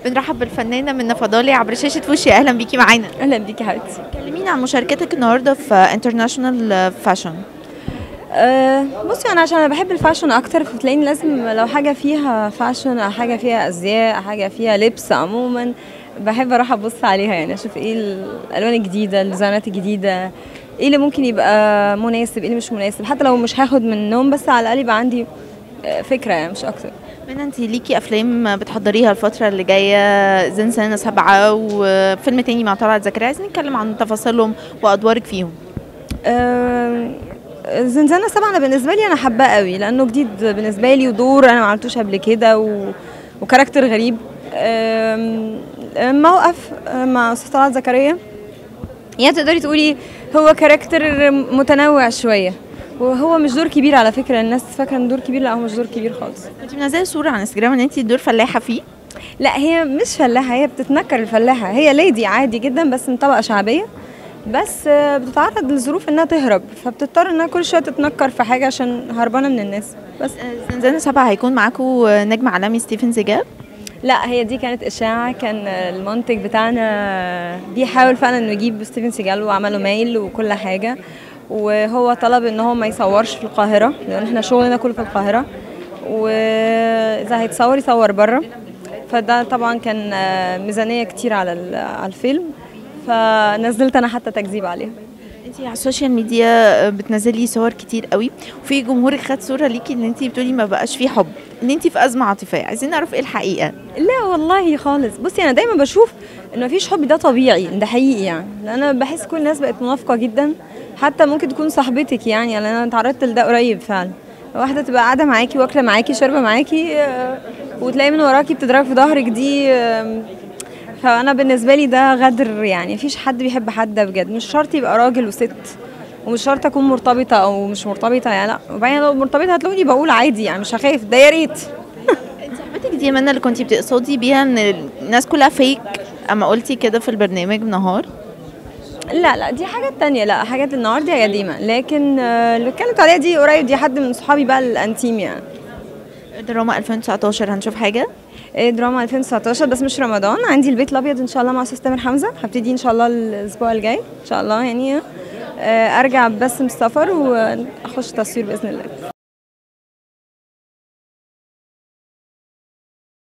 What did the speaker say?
بنرحب بالفنانه منى فضالي عبر شاشه وشي اهلا بيكي معانا اهلا بيكي حبيبتي كلمينا عن مشاركتك النهارده في انترناشونال فاشن أه بصي انا عشان انا بحب الفاشن اكتر فتلاقيني لازم لو حاجه فيها فاشن او حاجه فيها ازياء حاجه فيها لبس عموما بحب اروح ابص عليها يعني اشوف ايه الالوان الجديده الديزاينات الجديده ايه اللي ممكن يبقى مناسب ايه اللي مش مناسب حتى لو مش هاخد من النوم بس على الاقل يبقى عندي آه، فكره يعني مش اكتر منى انت ليكي افلام بتحضريها الفتره اللي جايه زنزانه سبعه وفيلم تاني مع طلعت زكريا عايزين نتكلم عن تفاصيلهم وادوارك فيهم آه، زنزانة سبعة أنا بالنسبة لي أنا حباه قوي لأنه جديد بالنسبة لي ودور أنا ما عملتوش قبل كده و... وكاركتر غريب آم، موقف مع أستاذ طلعت زكريا يعني تقدري تقولي هو كاركتر متنوع شوية وهو مش دور كبير على فكرة الناس فاكرة إن دور كبير لا هو مش دور كبير خالص انت منزله صوره على انستجرام ان انت دور فلاحه فيه لا هي مش فلاحة هي بتتنكر الفلاحة هي ليدي عادي جدا بس من طبقة شعبية بس آه، بتتعرض لظروف انها تهرب فبتضطر انها كل شويه تتنكر في حاجه عشان هربانه من الناس بس آه، زنزانه سبعه هيكون معاكم نجم عالمي ستيفن زجاب لا هي دي كانت اشاعه كان المنتج بتاعنا بيحاول فعلا انه يجيب ستيفن سيجال وعمله مايل وكل حاجه وهو طلب ان هو ما يصورش في القاهره لان احنا شغلنا كله في القاهره واذا هيتصور يصور بره فده طبعا كان آه، ميزانيه كتير على ال- على الفيلم فنزلت انا حتى تكذيب عليها انت على السوشيال ميديا بتنزلي صور كتير قوي وفي جمهورك خد صوره ليكي ان انت بتقولي ما بقاش في حب ان انت في ازمه عاطفيه عايزين نعرف ايه الحقيقه لا والله خالص بصي انا دايما بشوف ان مفيش حب ده طبيعي ده حقيقي يعني لان انا بحس كل الناس بقت منافقه جدا حتى ممكن تكون صاحبتك يعني يعني انا اتعرضت لده قريب فعلا واحده تبقى قاعده معاكي واكله معاكي شاربه معاكي آه، وتلاقي من وراكي بتضربك في ظهرك دي آم، فانا بالنسبه لي ده غدر يعني مفيش حد بيحب حد ده بجد مش شرط يبقى راجل وست ومش شرط اكون مرتبطه او مش مرتبطه يعني لا وبعدين لو مرتبطه هتلاقوني بقول عادي يعني مش هخاف ده يا ريت انت صاحبتك دي منى اللي كنتي بتقصدي بيها ان الناس كلها فيك اما قلتي كده في البرنامج نهار لا لا دي حاجات تانية لا حاجات النهارده هي قديمة لكن آه، اللي اتكلمت عليها دي قريب دي حد من صحابي بقى الانتيم يعني دراما 2019 هنشوف حاجه إيه دراما 2019 بس مش رمضان عندي البيت الابيض ان شاء الله مع استاذ تامر حمزه هبتدي ان شاء الله الاسبوع الجاي ان شاء الله يعني آه، ارجع بس من السفر واخش تصوير باذن الله